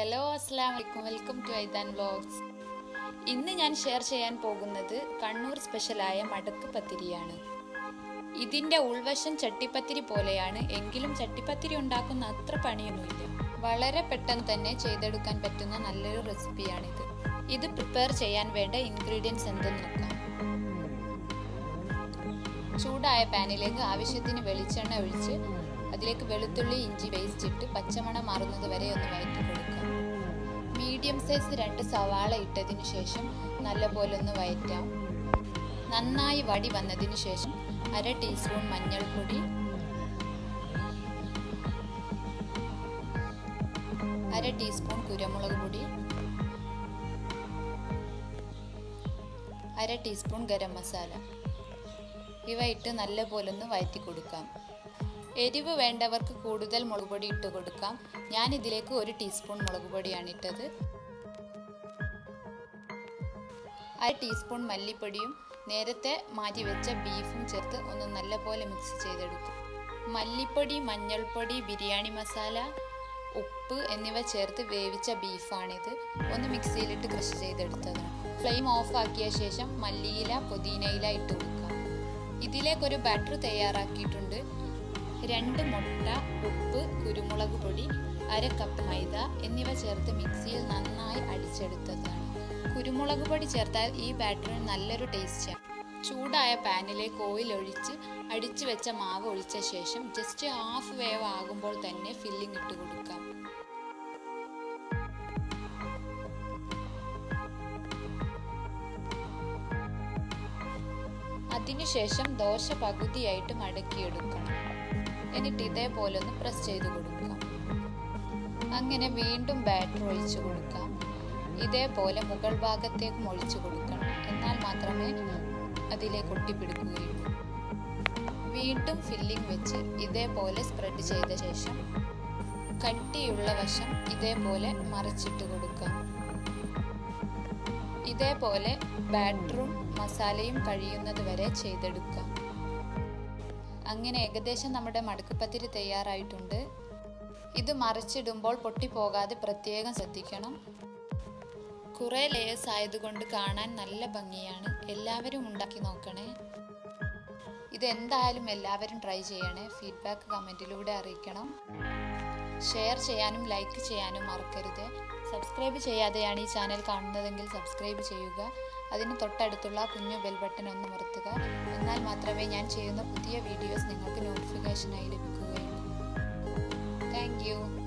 hello അസ്സാം വലൈക്കും welcome to ഐദാൻ vlogs ഇന്ന് ഞാൻ ഷെയർ ചെയ്യാൻ പോകുന്നത് കണ്ണൂർ സ്പെഷ്യലായ മടക്ക് പത്തിരിയാണ് ഇതിൻ്റെ ഉൾവശം ചട്ടിപ്പത്തിരി പോലെയാണ് എങ്കിലും ചട്ടിപ്പത്തിരി ഉണ്ടാക്കുന്ന അത്ര പണിയൊന്നുമില്ല വളരെ പെട്ടെന്ന് തന്നെ ചെയ്തെടുക്കാൻ പറ്റുന്ന നല്ലൊരു റെസിപ്പിയാണിത് ഇത് പ്രിപ്പയർ ചെയ്യാൻ വേണ്ട ഇൻഗ്രീഡിയൻസ് എന്തെന്ന് നോക്കാം ചൂടായ പാനിലേക്ക് ആവശ്യത്തിന് വെളിച്ചെണ്ണ ഒഴിച്ച് അതിലേക്ക് വെളുത്തുള്ളി ഇഞ്ചി പേസ്റ്റ് ഇട്ട് പച്ചമണം മാറുന്നത് വരെ ഒന്ന് വഴറ്റി കൊടുക്കാം മീഡിയം സൈസ് രണ്ട് സവാള ഇട്ടതിന് ശേഷം നല്ലപോലെ ഒന്ന് വയറ്റാം നന്നായി വടി വന്നതിന് ശേഷം അര ടീസ്പൂൺ മഞ്ഞൾപ്പൊടി അര ടീസ്പൂൺ കുരുമുളക് പൊടി അര ടീസ്പൂൺ ഗരം മസാല ഇവ ഇട്ട് നല്ലപോലെ ഒന്ന് വഴറ്റി കൊടുക്കാം എരിവ് വേണ്ടവർക്ക് കൂടുതൽ മുളക് പൊടി ഇട്ട് കൊടുക്കാം ഞാൻ ഇതിലേക്ക് ഒരു ടീസ്പൂൺ മുളക് പൊടിയാണ് ഇട്ടത് അര ടീസ്പൂൺ മല്ലിപ്പൊടിയും നേരത്തെ മാറ്റി വെച്ച ബീഫും ചേർത്ത് ഒന്ന് നല്ലപോലെ മിക്സ് ചെയ്തെടുക്കും മല്ലിപ്പൊടി മഞ്ഞൾപ്പൊടി ബിരിയാണി മസാല ഉപ്പ് എന്നിവ ചേർത്ത് വേവിച്ച ബീഫാണിത് ഒന്ന് മിക്സിയിലിട്ട് കൃഷി ചെയ്തെടുത്തതാണ് ഫ്ലെയിം ഓഫ് ആക്കിയ ശേഷം മല്ലിയില പുതിനയില ഇട്ട് കൊടുക്കാം ഇതിലേക്കൊരു ബാറ്റർ തയ്യാറാക്കിയിട്ടുണ്ട് രണ്ട് മുട്ട ഉപ്പ് കുരുമുളക് പൊടി അര കപ്പ് മൈദ എന്നിവ ചേർത്ത് മിക്സിയിൽ നന്നായി അടിച്ചെടുത്തതാണ് കുരുമുളക് പൊടി ചേർത്താൽ ഈ ബാറ്ററിന് നല്ലൊരു ടേസ്റ്റാണ് ചൂടായ പാനിലേക്ക് ഓയിൽ ഒഴിച്ച് അടിച്ചു വെച്ച മാവ് ഒഴിച്ച ശേഷം ജസ്റ്റ് ഹാഫ് വേവ് ആകുമ്പോൾ തന്നെ ഫില്ലിംഗ് ഇട്ട് കൊടുക്കാം അതിനുശേഷം ദോശ പകുതിയായിട്ട് മടക്കിയെടുക്കണം എന്നിട്ട് ഇതേപോലെ ഒന്ന് പ്രസ് ചെയ്ത് കൊടുക്കാം അങ്ങനെ വീണ്ടും ബാറ്റർ ഒഴിച്ചു കൊടുക്കാം ഇതേപോലെ മുകൾ ഭാഗത്തേക്കും ഒഴിച്ചു കൊടുക്കണം എന്നാൽ മാത്രമേ അതിലേക്ക് ഒട്ടിപ്പിടിക്കുകയുള്ളൂ വീണ്ടും ഫില്ലിംഗ് വെച്ച് ഇതേപോലെ സ്പ്രെഡ് ചെയ്ത ശേഷം കട്ടിയുള്ള വശം ഇതേപോലെ മറിച്ചിട്ട് കൊടുക്കാം ഇതേപോലെ ബാറ്ററും മസാലയും കഴിയുന്നത് വരെ ചെയ്തെടുക്കാം അങ്ങനെ ഏകദേശം നമ്മുടെ മടക്കുപത്തിരി തയ്യാറായിട്ടുണ്ട് ഇത് മറിച്ചിടുമ്പോൾ പൊട്ടിപ്പോകാതെ പ്രത്യേകം ശ്രദ്ധിക്കണം കുറേ ലേയേഴ്സ് ആയതുകൊണ്ട് കാണാൻ നല്ല ഭംഗിയാണ് എല്ലാവരും ഉണ്ടാക്കി നോക്കണേ ഇത് എന്തായാലും എല്ലാവരും ട്രൈ ചെയ്യണേ ഫീഡ്ബാക്ക് കമൻറ്റിലൂടെ അറിയിക്കണം ഷെയർ ചെയ്യാനും ലൈക്ക് ചെയ്യാനും മറക്കരുത് സബ്സ്ക്രൈബ് ചെയ്യാതെയാണ് ഈ ചാനൽ കാണുന്നതെങ്കിൽ സബ്സ്ക്രൈബ് ചെയ്യുക അതിന് തൊട്ടടുത്തുള്ള കുഞ്ഞു ബെൽ ബട്ടൺ ഒന്ന് നിർത്തുക എന്നാൽ മാത്രമേ ഞാൻ ചെയ്യുന്ന പുതിയ വീഡിയോസ് നിങ്ങൾക്ക് നോട്ടിഫിക്കേഷനായി ലഭിക്കുകയുള്ളൂ താങ്ക്